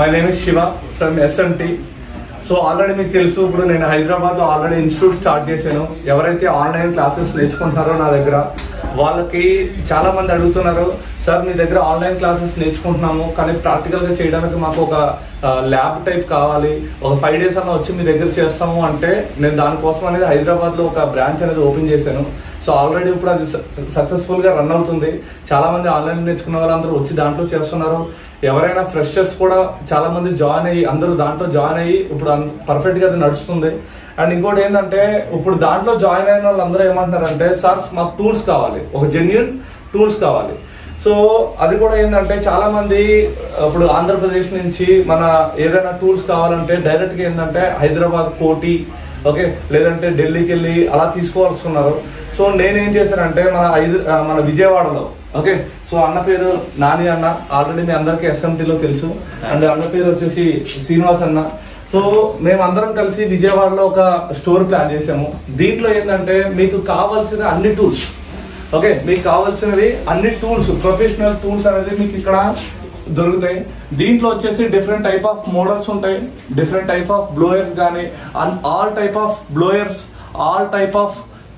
My name is Shiva from SMT so already మీకు తెలుసు ఇప్పుడు నేను హైదరాబాద్ లో ఆల్రెడీ ఇన్స్టిట్యూట్ స్టార్ట్ చేశాను ఎవరైతే ఆన్లైన్ క్లాసెస్ నేర్చుకుంటున్నారో నా దగ్గర వాళ్ళకి చాలా మంది అడుగుతున్నారు సార్ మీ దగ్గర ఆన్లైన్ క్లాసెస్ నేర్చుకుంటున్నాము కానీ ప్రాక్టికల్ గా చేయడానికి మాకు ఒక ల్యాబ్ టైప్ కావాలి ఒక ఫైవ్ డేస్ అన్న వచ్చి మీ దగ్గర చేస్తాము అంటే నేను దానికోసం అనేది హైదరాబాద్ లో ఒక బ్రాంచ్ అనేది ఓపెన్ చేశాను సో ఆల్రెడీ ఇప్పుడు అది సక్సెస్ఫుల్ గా రన్ అవుతుంది చాలా మంది ఆన్లైన్ నేర్చుకున్న వాళ్ళందరూ వచ్చి దాంట్లో చేస్తున్నారు ఎవరైనా ఫ్రెషర్స్ కూడా చాలా మంది జాయిన్ అయ్యి అందరూ దాంట్లో జాయిన్ అయ్యి ఇప్పుడు పర్ఫెక్ట్ గా అది నడుస్తుంది అండ్ ఇంకోటి ఏంటంటే ఇప్పుడు దాంట్లో జాయిన్ అయిన వాళ్ళందరూ ఏమంటున్నారంటే సార్ మాకు టూల్స్ కావాలి ఒక జెన్యున్ టూల్స్ కావాలి సో అది కూడా ఏంటంటే చాలా మంది ఇప్పుడు ఆంధ్రప్రదేశ్ నుంచి మన ఏదైనా టూల్స్ కావాలంటే డైరెక్ట్ గా ఏంటంటే హైదరాబాద్ కోటి ఓకే లేదంటే ఢిల్లీకి వెళ్ళి అలా తీసుకోవాల్స్తున్నారు సో నేనేం చేశానంటే మన ఐదు ఆ, మన విజయవాడలో ఓకే సో అన్న పేరు నాని అన్న ఆల్రెడీ మీ అందరికీ ఎస్ఎంటీలో తెలుసు అండ్ అన్న పేరు వచ్చేసి శ్రీనివాస్ అన్న సో మేమందరం కలిసి విజయవాడలో ఒక స్టోర్ ప్లాన్ చేసాము దీంట్లో ఏంటంటే మీకు కావాల్సిన అన్ని టూల్స్ ఓకే మీకు కావాల్సినవి అన్ని టూల్స్ ప్రొఫెషనల్ టూల్స్ అనేది మీకు ఇక్కడ దొరుకుతాయి దీంట్లో వచ్చేసి డిఫరెంట్ టైప్ ఆఫ్ మోడల్స్ ఉంటాయి డిఫరెంట్ టైప్ ఆఫ్ బ్లోయర్స్ కానీ all type of blowers all type of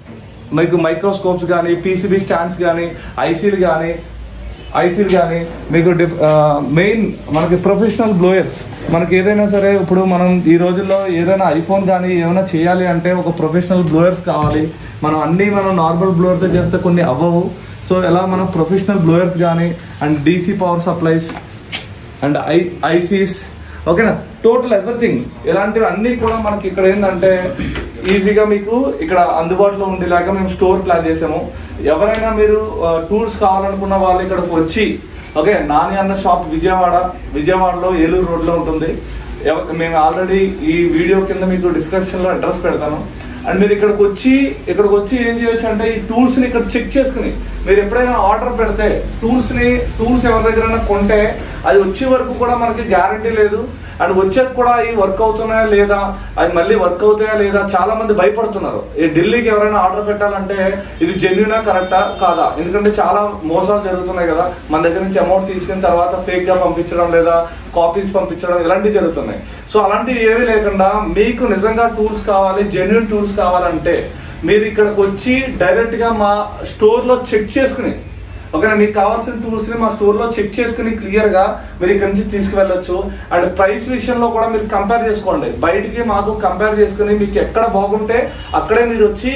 మీకు మైక్రోస్కోప్స్ కానీ పీసీబీ స్టాండ్స్ కానీ ఐసీలు కానీ ఐసీలు కానీ మీకు డిఫ్ మెయిన్ మనకి ప్రొఫెషనల్ బ్లోయర్స్ మనకి ఏదైనా సరే ఇప్పుడు మనం ఈ రోజుల్లో ఏదైనా ఐఫోన్ కానీ ఏమైనా చేయాలి అంటే ఒక ప్రొఫెషనల్ బ్లోయర్స్ కావాలి మనం అన్నీ మనం నార్మల్ బ్లోయర్తో చేస్తే కొన్ని అవ్వవు సో ఎలా మనం ప్రొఫెషనల్ బ్లోయర్స్ కానీ and DC power supplies and I ICs ఓకేనా టోటల్ ఎవ్రీథింగ్ ఇలాంటివి అన్నీ కూడా మనకి ఇక్కడ ఏంటంటే ఈజీగా మీకు ఇక్కడ అందుబాటులో ఉండేలాగా మేము స్టోర్ ప్లాన్ చేసాము ఎవరైనా మీరు టూర్స్ కావాలనుకున్న వాళ్ళు ఇక్కడికి వచ్చి ఓకే నాని అన్న షాప్ విజయవాడ విజయవాడలో ఏలూరు రోడ్లో ఉంటుంది ఎవ- మేము ఆల్రెడీ ఈ వీడియో కింద మీకు డిస్క్రిప్షన్ లో అడ్రస్ పెడతాను అండ్ మీరు ఇక్కడికి వచ్చి ఇక్కడికి వచ్చి ఏం చేయొచ్చు అంటే ఈ టూల్స్ ని ఇక్కడ చెక్ చేసుకుని మీరు ఎప్పుడైనా ఆర్డర్ పెడితే టూల్స్ ని టూల్స్ ఎవరి దగ్గర కొంటే అది వచ్చే వరకు కూడా మనకి గ్యారంటీ లేదు అండ్ వచ్చాక కూడా ఈ వర్క్ అవుతున్నాయా లేదా అది మళ్ళీ వర్క్ అవుతాయా లేదా చాలా మంది భయపడుతున్నారు ఈ ఢిల్లీకి ఎవరైనా ఆర్డర్ పెట్టాలంటే ఇది జెన్యునా కరెక్టా కాదా ఎందుకంటే చాలా మోసాలు జరుగుతున్నాయి కదా మన దగ్గర నుంచి అమౌంట్ తీసుకున్న తర్వాత ఫేక్ గా పంపించడం లేదా కాపీస్ పంపించడం ఇలాంటివి జరుగుతున్నాయి సో అలాంటివి ఏమీ లేకుండా మీకు నిజంగా టూల్స్ కావాలి జెన్యున్ టూల్స్ కావాలంటే మీరు ఇక్కడికి వచ్చి డైరెక్ట్ గా మా స్టోర్ లో చెక్ చేసుకుని ఓకేనా మీకు కావాల్సిన టూల్స్ ని మా స్టోర్ లో చెక్ చేసుకుని క్లియర్ గా మీరు ఇక్కడ నుంచి తీసుకువెళ్ళొచ్చు అండ్ ప్రైస్ విషయంలో కూడా మీరు కంపేర్ చేసుకోండి బయటికి మాకు కంపేర్ చేసుకుని మీకు ఎక్కడ బాగుంటే అక్కడే మీరు వచ్చి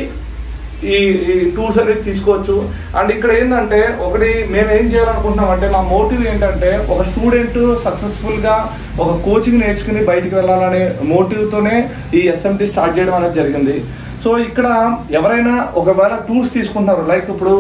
ఈ ఈ టూల్స్ అనేది తీసుకోవచ్చు అండ్ ఇక్కడ ఏంటంటే ఒకటి మేము ఏం చేయాలనుకుంటున్నాం అంటే మా మోటివ్ ఏంటంటే ఒక స్టూడెంట్ సక్సెస్ఫుల్ గా ఒక కోచింగ్ నేర్చుకుని బయటికి వెళ్ళాలనే మోటివ్ తోనే ఈ ఎస్ఎంటీ స్టార్ట్ చేయడం అనేది జరిగింది సో ఇక్కడ ఎవరైనా ఒకవేళ టూల్స్ తీసుకుంటారు లైక్ ఇప్పుడు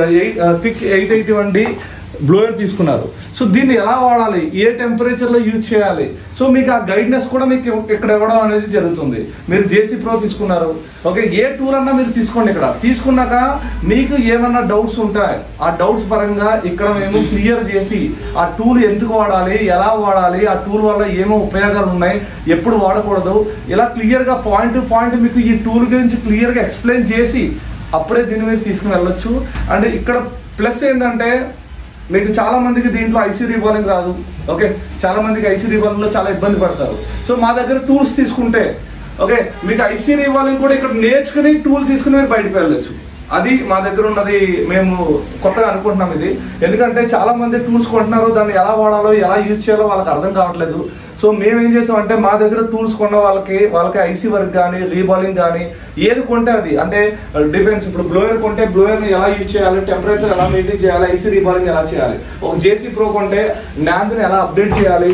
pick eight eighty one D blower తీసుకున్నారు సో దీన్ని ఎలా వాడాలి ఏ టెంపరేచర్ లో యూజ్ చేయాలి సో మీకు ఆ గైడ్నెస్ కూడా మీకు ఇక్కడ ఇవ్వడం అనేది జరుగుతుంది మీరు జేసీ ప్రో తీసుకున్నారు ఓకే ఏ టూల్ అన్నా మీరు తీసుకోండి ఇక్కడ తీసుకున్నాక మీకు ఏమన్నా డౌట్స్ ఉంటాయి ఆ డౌట్స్ పరంగా ఇక్కడ మేము క్లియర్ చేసి ఆ టూల్ ఎందుకు వాడాలి ఎలా వాడాలి ఆ టూల్ వల్ల ఏమో ఉపయోగాలు ఉన్నాయి ఎప్పుడు వాడకూడదు ఇలా క్లియర్ గా పాయింట్ టు పాయింట్ మీకు ఈ టూల్ గురించి క్లియర్ గా ఎక్స్ప్లెయిన్ చేసి అప్పుడే దీన్ని మీరు తీసుకుని వెళ్ళొచ్చు అండ్ ఇక్కడ ప్లస్ ఏంటంటే మీకు చాలా మందికి దీంట్లో ఐసీ రీబాలింగ్ రాదు ఓకే చాలా మందికి ఐసీ రీబాలింగ్ లో చాలా ఇబ్బంది పడతారు సో మా దగ్గర టూల్స్ తీసుకుంటే ఓకే మీకు ఐసీ రీబాలింగ్ కూడా ఇక్కడ నేర్చుకుని టూల్ తీసుకుని మీరు బయటకు వెళ్ళొచ్చు అది మా దగ్గర ఉన్నది మేము కొత్తగా అనుకుంటున్నాం ఇది ఎందుకంటే చాలా మంది టూల్స్ కొంటున్నారు దాన్ని ఎలా వాడాలో ఎలా యూజ్ చేయాలో వాళ్ళకి అర్థం కావట్లేదు సో మేము ఏం చేసాం అంటే మా దగ్గర టూల్స్ కొన్న వాళ్ళకి వాళ్ళకి ఐసీ వర్క్ కానీ రీబాలింగ్ కానీ ఏది కొంటే అది అంటే డిఫెన్స్ ఇప్పుడు బ్లోయర్ కొంటే బ్లోయర్ ని ఎలా యూజ్ చేయాలి టెంపరేచర్ ఎలా మెయింటైన్ చేయాలి ఐసీ రీబాలింగ్ ఎలా చేయాలి ఒక జేసీ ప్రో కొంటే ని ఎలా అప్డేట్ చేయాలి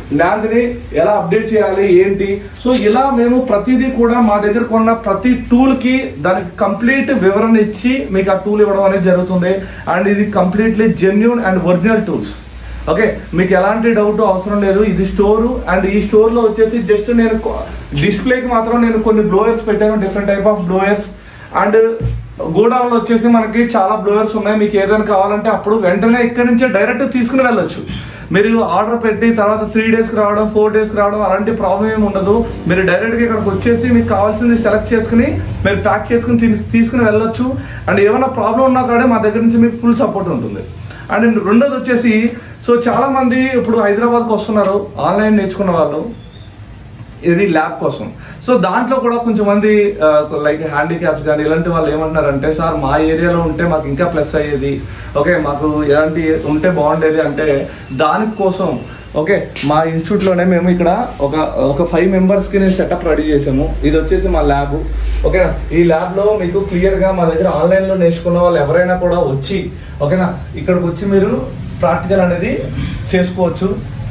ని ఎలా అప్డేట్ చేయాలి ఏంటి సో ఇలా మేము ప్రతిదీ కూడా మా దగ్గర కొన్న ప్రతి టూల్ కి దానికి కంప్లీట్ వివరణ ఇచ్చి మీకు ఆ టూల్ ఇవ్వడం అనేది జరుగుతుంది అండ్ ఇది completely genuine and original tools okay మీకు ఎలాంటి డౌట్ అవసరం లేదు ఇది స్టోర్ అండ్ ఈ స్టోర్ లో వచ్చేసి జస్ట్ నేను డిస్ప్లేకి మాత్రం నేను కొన్ని బ్లోయర్స్ పెట్టాను different type of blowers and godown లో వచ్చేసి మనకి చాలా బ్లోయర్స్ ఉన్నాయి మీకు ఏదైనా కావాలంటే అప్పుడు వెంటనే ఇక్కడి నుంచే డైరెక్ట్ తీసుకుని వెళ్ళొచ్చు మీరు ఆర్డర్ పెట్టి తర్వాత త్రీ డేస్ కి రావడం ఫోర్ డేస్ కి రావడం అలాంటి ప్రాబ్లం ఏమి ఉండదు మీరు డైరెక్ట్ గా ఇక్కడికి వచ్చేసి మీకు కావాల్సింది సెలెక్ట్ చేసుకుని మీరు ప్యాక్ చేసుకుని తీ- తీసుకుని వెళ్ళొచ్చు అండ్ ఏమైనా ప్రాబ్లం ఉన్నా కూడా మా దగ్గర నుంచి మీకు ఫుల్ సపోర్ట్ ఉంటుంది అండ్ రెండోది వచ్చేసి సో చాలా మంది ఇప్పుడు హైదరాబాద్కి వస్తున్నారు ఆన్లైన్ నేర్చుకున్న వాళ్ళు ఇది ల్యాబ్ కోసం సో దాంట్లో కూడా కొంచెం మంది లైక్ హ్యాండిక్యాప్స్ కానీ ఇలాంటి వాళ్ళు ఏమంటున్నారంటే సార్ మా ఏరియాలో ఉంటే మాకు ఇంకా ప్లస్ అయ్యేది ఓకే మాకు ఎలాంటి ఉంటే బాగుండేది అంటే దాని కోసం ఓకే మా ఇన్స్టిట్యూట్లోనే మేము ఇక్కడ ఒక ఒక ఫైవ్ మెంబర్స్కి నేను సెటప్ రెడీ చేసాము ఇది వచ్చేసి మా ల్యాబ్ ఓకేనా ఈ ల్యాబ్లో మీకు క్లియర్గా మా దగ్గర ఆన్లైన్లో నేర్చుకున్న వాళ్ళు ఎవరైనా కూడా వచ్చి ఓకేనా ఇక్కడికి వచ్చి మీరు ప్రాక్టికల్ అనేది చేసుకోవచ్చు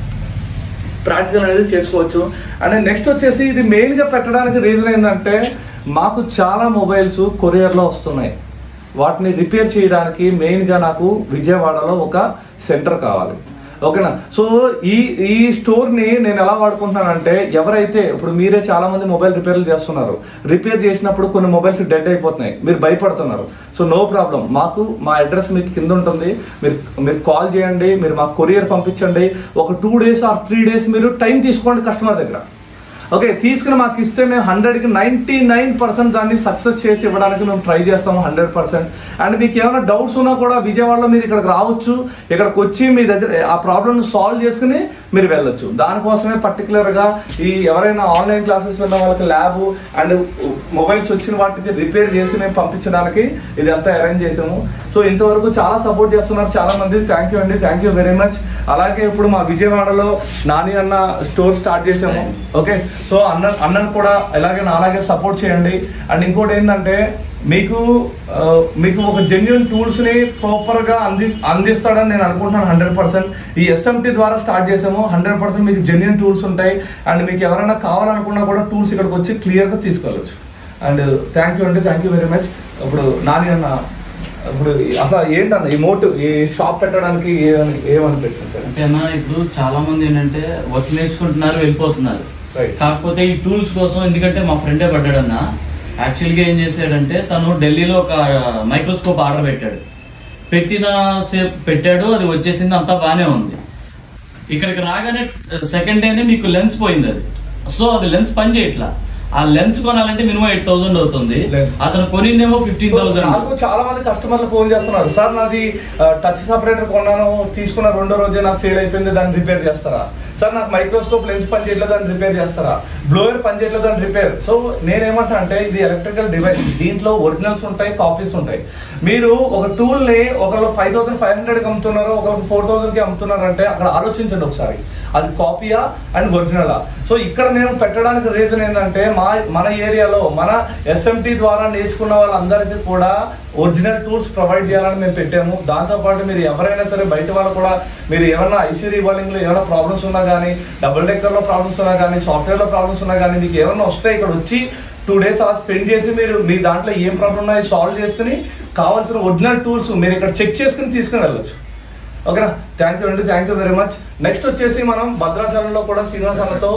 ప్రాక్టికల్ అనేది చేసుకోవచ్చు అండ్ నెక్స్ట్ వచ్చేసి ఇది మెయిన్గా పెట్టడానికి రీజన్ ఏంటంటే మాకు చాలా మొబైల్స్ కొరియర్లో వస్తున్నాయి వాటిని రిపేర్ చేయడానికి మెయిన్గా నాకు విజయవాడలో ఒక సెంటర్ కావాలి ఓకేనా సో ఈ ఈ స్టోర్ని నేను ఎలా వాడుకుంటున్నానంటే ఎవరైతే ఇప్పుడు మీరే చాలా మంది మొబైల్ రిపేర్లు చేస్తున్నారు రిపేర్ చేసినప్పుడు కొన్ని మొబైల్స్ డెడ్ అయిపోతున్నాయి మీరు భయపడుతున్నారు సో నో ప్రాబ్లం మాకు మా అడ్రస్ మీకు కింద ఉంటుంది మీరు మీరు కాల్ చేయండి మీరు మాకు కొరియర్ పంపించండి ఒక two days or three days మీరు టైం తీసుకోండి కస్టమర్ దగ్గర ఓకే తీసుకుని మాకు ఇస్తే మేము హండ్రెడ్కి నైంటీ నైన్ పర్సెంట్ దాన్ని సక్సెస్ చేసి ఇవ్వడానికి మేము ట్రై చేస్తాము హండ్రెడ్ పర్సెంట్ అండ్ మీకు ఏమైనా డౌట్స్ ఉన్నా కూడా విజయవాడలో మీరు ఇక్కడికి రావచ్చు ఇక్కడికి వచ్చి మీ దగ్గర ఆ ప్రాబ్లమ్ సాల్వ్ చేసుకుని మీరు వెళ్ళొచ్చు దానికోసమే పర్టికులర్గా ఈ ఎవరైనా ఆన్లైన్ క్లాసెస్ ఉన్న వాళ్ళకి ల్యాబ్ అండ్ మొబైల్స్ వచ్చిన వాటికి రిపేర్ చేసి మేము పంపించడానికి ఇది అంతా అరేంజ్ చేసాము సో ఇంతవరకు చాలా సపోర్ట్ చేస్తున్నారు చాలా మంది థ్యాంక్ యూ అండి థ్యాంక్ యూ వెరీ మచ్ అలాగే ఇప్పుడు మా విజయవాడలో నాని అన్న స్టోర్ స్టార్ట్ చేసాము ఓకే సో అన్న అన్నను కూడా ఎలాగే అలాగే సపోర్ట్ చేయండి అండ్ ఇంకోటి ఏంటంటే మీకు ఆ, మీకు ఒక జెన్యున్ టూల్స్ ని ప్రాపర్ గా అంది అందిస్తాడని నేను అనుకుంటున్నాను హండ్రెడ్ పర్సెంట్ ఈ ఎస్ఎంటి ద్వారా స్టార్ట్ చేసాము హండ్రెడ్ పర్సెంట్ మీకు జెన్యున్ టూల్స్ ఉంటాయి అండ్ మీకు ఎవరైనా కావాలనుకున్నా కూడా టూల్స్ ఇక్కడికి వచ్చి క్లియర్ గా తీసుకెళ్ళచ్చు అండ్ థ్యాంక్ యూ అండి థ్యాంక్ యూ వెరీ మచ్ ఇప్పుడు నాని అన్న ఇప్పుడు అసలు ఏంటన్న ఈ మోటివ్ ఈ షాప్ పెట్టడానికి ఏమని ఏమని పెట్టారు సార్ అంటే అన్న ఇప్పుడు చాలా మంది ఏంటంటే వర్క్ నేర్చుకుంటున్నారు వెళ్ళిపోతున్నారు Right. కాకపోతే ఈ టూల్స్ కోసం ఎందుకంటే మా ఫ్రెండే పడ్డాడన్న యాక్చువల్గా ఏం చేశాడంటే తను ఢిల్లీలో ఒక మైక్రోస్కోప్ ఆర్డర్ పెట్టాడు పెట్టిన సేపు పెట్టాడు అది వచ్చేసింది అంతా బాగానే ఉంది ఇక్కడికి రాగానే సెకండ్ డేనే మీకు లెన్స్ పోయింది అది సో అది లెన్స్ పని చేయట్లా ఆ లెన్స్ కొనాలంటే మినిమం ఎయిట్ థౌసండ్ అవుతుంది Lens. అతను కొనిందేమో ఫిఫ్టీన్ సో థౌసండ్ నాకు చాలా మంది కస్టమర్లు ఫోన్ చేస్తున్నారు సార్ నాది టచ్ సపరేటర్ కొన్నాను తీసుకున్న రెండో రోజే నాకు ఫెయిల్ అయిపోయింది దాన్ని రిపేర్ చేస్తారా సార్ నాకు మైక్రోస్కోప్ లెన్స్ పని చేయట్లేదు దాన్ని రిపేర్ చేస్తారా బ్లోయర్ పని చేయట్లేదు దాన్ని రిపేర్ సో నేనేమంటా అంటే ఇది ఎలక్ట్రికల్ డివైస్ దీంట్లో ఒరిజినల్స్ ఉంటాయి కాపీస్ ఉంటాయి మీరు ఒక టూల్ ని ఒకళ్ళు ఫైవ్ థౌసండ్ ఫైవ్ హండ్రెడ్ కి అమ్ముతున్నారు ఒకళ్ళు ఫోర్ థౌసండ్ కి అమ్ముతున్నారు అంటే అక్కడ ఆలోచించండి ఒకసారి అది కాపీయా అండ్ ఒరిజినలా సో ఇక్కడ నేను పెట్టడానికి రీజన్ ఏంటంటే మా మన ఏరియాలో మన ఎస్ఎంటి ద్వారా నేర్చుకున్న వాళ్ళందరికీ కూడా ఒరిజినల్ టూల్స్ ప్రొవైడ్ చేయాలని మేము పెట్టాము దాంతోపాటు మీరు ఎవరైనా సరే బయట వాళ్ళు కూడా మీరు ఏమైనా ఐసీ రీవాలింగ్ లో ఏమైనా ప్రాబ్లమ్స్ ఉన్నా కానీ డబుల్ డెక్కర్ లో ప్రాబ్లమ్స్ ఉన్నా కానీ సాఫ్ట్వేర్ లో ప్రాబ్లమ్స్ ఉన్నా కానీ మీకు ఏమైనా వస్తే ఇక్కడ వచ్చి టూ డేస్ అలా స్పెండ్ చేసి మీరు మీ దాంట్లో ఏం ప్రాబ్లం ఉన్నాయో సాల్వ్ చేసుకుని కావాల్సిన ఒరిజినల్ టూల్స్ మీరు ఇక్కడ చెక్ చేసుకుని తీసుకుని వెళ్ళొచ్చు ఓకేనా థ్యాంక్ యూ అండి thank you very much next వచ్చేసి మనం భద్రాచలంలో కూడా శ్రీనివాస్ అన్నతో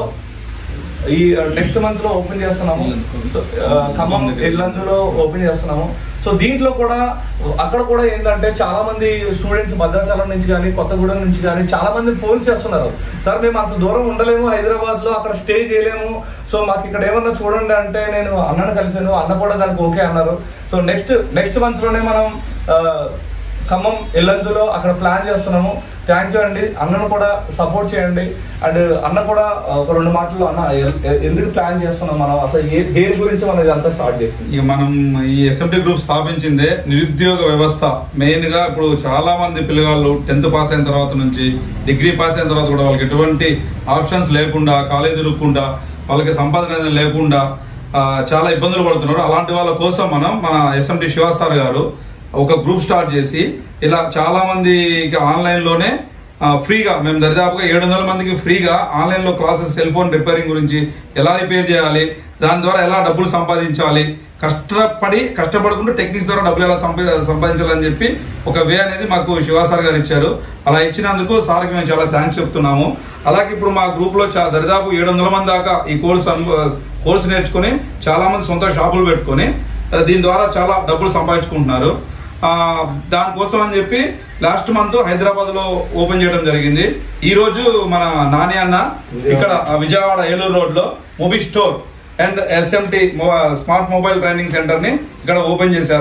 ఈ నెక్స్ట్ మంత్ లో ఓపెన్ చేస్తున్నాము సో, ఆ, ఖమ్మం ఇల్లందులో ఓపెన్ చేస్తున్నాము సో దీంట్లో కూడా అక్కడ కూడా ఏంటంటే చాలా మంది స్టూడెంట్స్ భద్రాచలం నుంచి కానీ కొత్తగూడెం నుంచి కానీ చాలా మంది ఫోన్ చేస్తున్నారు సార్ మేము అంత దూరం ఉండలేము హైదరాబాద్ లో అక్కడ స్టే చేయలేము సో మాకు ఇక్కడ ఏమన్నా చూడండి అంటే నేను అన్నను కలిసాను అన్న కూడా దానికి ఓకే అన్నారు సో నెక్స్ట్ నెక్స్ట్ మంత్ లోనే మనం ఆ, ఖమ్మం ఎల్లందులో అక్కడ ప్లాన్ చేస్తున్నాము థ్యాంక్ యూ అండి అన్నను కూడా సపోర్ట్ చేయండి అండ్ అన్న కూడా ఒక రెండు మాటలు అన్న ఎ- ఎ- ఎందుకు ప్లాన్ చేస్తున్నాం మనం అసలు ఏ దేని గురించి మనం ఇదంతా స్టార్ట్ చేస్తుంది ఇక మనం ఈ ఎస్ఎఫ్టీ గ్రూప్ స్థాపించిందే నిరుద్యోగ వ్యవస్థ మెయిన్ గా ఇప్పుడు చాలా మంది పిల్లగాళ్ళు టెన్త్ పాస్ అయిన తర్వాత నుంచి డిగ్రీ పాస్ అయిన తర్వాత కూడా వాళ్ళకి ఎటువంటి ఆప్షన్స్ లేకుండా కాలేజ్ తిరగకుండా వాళ్ళకి సంపాదన అనేది లేకుండా ఆ, చాలా ఇబ్బందులు పడుతున్నారు అలాంటి వాళ్ళ కోసం మనం మన ఎస్ఎంటి శివాసార్ గారు ఒక గ్రూప్ స్టార్ట్ చేసి ఇలా చాలా మందికి ఆన్లైన్ లోనే ఆ, ఫ్రీగా మేము దరిదాపుగా ఏడు వందల మందికి ఫ్రీగా ఆన్లైన్ లో క్లాసెస్ సెల్ ఫోన్ రిపేరింగ్ గురించి ఎలా రిపేర్ చేయాలి దాని ద్వారా ఎలా డబ్బులు సంపాదించాలి కష్టపడి కష్టపడకుండా టెక్నిక్స్ ద్వారా డబ్బులు ఎలా సంపా సంపాదించాలని చెప్పి ఒక వే అనేది మాకు శివాసార్ గారు ఇచ్చారు అలా ఇచ్చినందుకు సార్కి మేము చాలా థ్యాంక్స్ చెప్తున్నాము అలాగే ఇప్పుడు మా గ్రూప్ లో చా- దరిదాపు ఏడు వందల మంది దాకా ఈ కోర్స్ అను- కోర్స్ నేర్చుకుని చాలా మంది సొంత షాపులు పెట్టుకొని ఆ, దీని ద్వారా చాలా డబ్బులు సంపాదించుకుంటున్నారు ఆ, దానికోసం అని చెప్పి లాస్ట్ మంత్ హైదరాబాద్ లో ఓపెన్ చేయడం జరిగింది ఈ రోజు మన నాని అన్న ఇక్కడ ఆ, విజయవాడ ఏలూరు రోడ్ లో mobi store and SMT smart mobile training centre ని ఇక్కడ ఓపెన్ చేశారు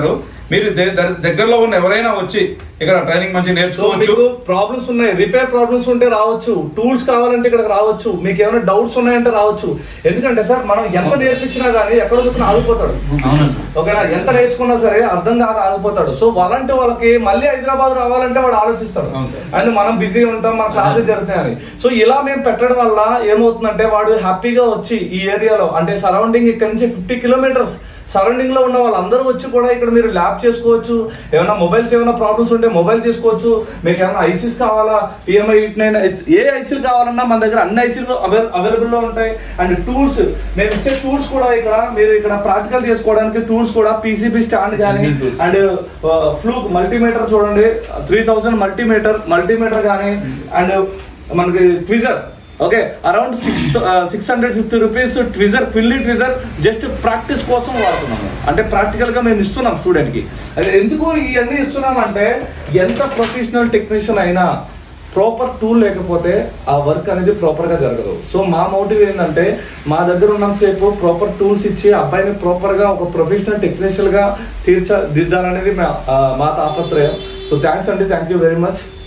మీరు ద- ద- దగ్గరలో ఉన్న ఎవరైనా వచ్చి ఇక్కడ ట్రైనింగ్ మంచి సో నేర్చుకోవచ్చు మీకు ప్రాబ్లమ్స్ ఉన్నాయి రిపేర్ ప్రాబ్లమ్స్ ఉంటే రావచ్చు టూల్స్ కావాలంటే ఇక్కడికి రావచ్చు మీకు ఏమైనా డౌట్స్ ఉన్నాయంటే రావచ్చు ఎందుకంటే సార్ మనం ఎంత నేర్పించినా గానీ ఎక్కడో చొప్పున ఆగిపోతాడు అవునండి ఓకేనా ఎంత నేర్చుకున్నా సరే అర్థం కాక ఆగిపోతాడు సో అలాంటి వాళ్ళకి మళ్ళీ హైదరాబాద్ రావాలంటే వాడు ఆలోచిస్తాడు అవును సార్. అండ్ మనం బిజీ ఉంటాం మన క్లాసెస్ జరుగుతాయని సో ఇలా మేము పెట్టడం వల్ల ఏమవుతుందంటే వాడు హ్యాపీగా వచ్చి ఈ ఏరియాలో అంటే సరౌండింగ్ ఇక్కడ నుంచి ఫిఫ్టీ కిలోమీటర్స్ సరౌండింగ్ లో ఉన్న వాళ్ళందరూ వచ్చి కూడా ఇక్కడ మీరు ల్యాబ్ చేసుకోవచ్చు ఏమైనా మొబైల్స్ ఏమైనా ప్రాబ్లమ్స్ ఉంటే మొబైల్ చేసుకోవచ్చు మీకు ఏమైనా ఐసీస్ కావాలా పిఎంఐ నైన్ ఏ ఐసీలు కావాలన్నా మన దగ్గర అన్ని ఐసీలు అవైలబుల్ లో ఉంటాయి అండ్ టూల్స్ మేము ఇచ్చే టూల్స్ కూడా ఇక్కడ మీరు ఇక్కడ ప్రాక్టికల్ చేసుకోవడానికి టూల్స్ కూడా పీసీబీ స్టాండ్ కానీ Technical tools. And Fluke multimeter చూడండి త్రీ థౌజండ్ మల్టీమీటర్ మల్టీమీటర్ కానీ అండ్ మనకి tweezer okay around six six hundred fifty rupees tweezer పిల్లి ట్విజర్ జస్ట్ ప్రాక్టీస్ కోసం వాడుతున్నాము అంటే ప్రాక్టికల్ గా మేము ఇస్తున్నాం స్టూడెంట్ కి అదే ఎందుకు ఇవన్నీ ఇస్తున్నాం అంటే ఎంత ప్రొఫెషనల్ టెక్నీషియన్ అయినా ప్రాపర్ టూల్ లేకపోతే ఆ వర్క్ అనేది ప్రాపర్ గా జరగదు సో మా మోటివ్ ఏంటంటే మా దగ్గర ఉన్నంతసేపు ప్రాపర్ టూల్స్ ఇచ్చి అబ్బాయిని ప్రాపర్ గా ఒక ప్రొఫెషనల్ టెక్నీషియల్ గా తీర్చ దిద్దాలనేది మా ఆ, మా తాపత్రయం సో థ్యాంక్స్ అండి థ్యాంక్ యూ వెరీ మచ్